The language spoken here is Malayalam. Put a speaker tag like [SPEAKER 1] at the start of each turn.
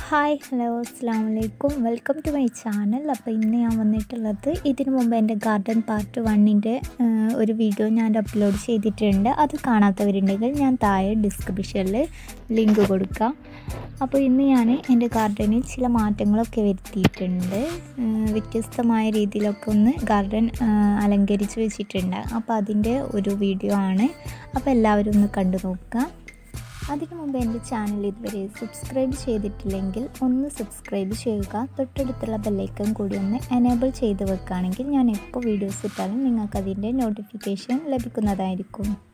[SPEAKER 1] ഹായ് ഹലോ അസ്സാം വലൈക്കും വെൽക്കം ടു മൈ ചാനൽ അപ്പോൾ ഇന്ന് ഞാൻ വന്നിട്ടുള്ളത് ഇതിനു മുമ്പ് എൻ്റെ ഗാർഡൻ പാർട്ട് വണ്ണിൻ്റെ ഒരു വീഡിയോ ഞാൻ അപ്ലോഡ് ചെയ്തിട്ടുണ്ട് അത് കാണാത്തവരുണ്ടെങ്കിൽ ഞാൻ താഴെ ഡിസ്ക്രിപ്ഷനിൽ ലിങ്ക് കൊടുക്കാം അപ്പോൾ ഇന്ന് ഞാൻ എൻ്റെ ഗാർഡനിൽ ചില മാറ്റങ്ങളൊക്കെ വരുത്തിയിട്ടുണ്ട് വ്യത്യസ്തമായ രീതിയിലൊക്കെ ഒന്ന് ഗാർഡൻ അലങ്കരിച്ച് വെച്ചിട്ടുണ്ട് അപ്പോൾ അതിൻ്റെ ഒരു വീഡിയോ ആണ് അപ്പോൾ എല്ലാവരും ഒന്ന് കണ്ടു നോക്കുക അതിനു മുമ്പ് എൻ്റെ ചാനൽ ഇതുവരെ സബ്സ്ക്രൈബ് ചെയ്തിട്ടില്ലെങ്കിൽ ഒന്ന് സബ്സ്ക്രൈബ് ചെയ്യുക തൊട്ടടുത്തുള്ള ബെല്ലൈക്കൺ കൂടി ഒന്ന് എനേബിൾ ചെയ്ത് വെക്കുകയാണെങ്കിൽ ഞാൻ എപ്പോൾ വീഡിയോസ് ഇട്ടാലും നിങ്ങൾക്ക് അതിൻ്റെ നോട്ടിഫിക്കേഷൻ ലഭിക്കുന്നതായിരിക്കും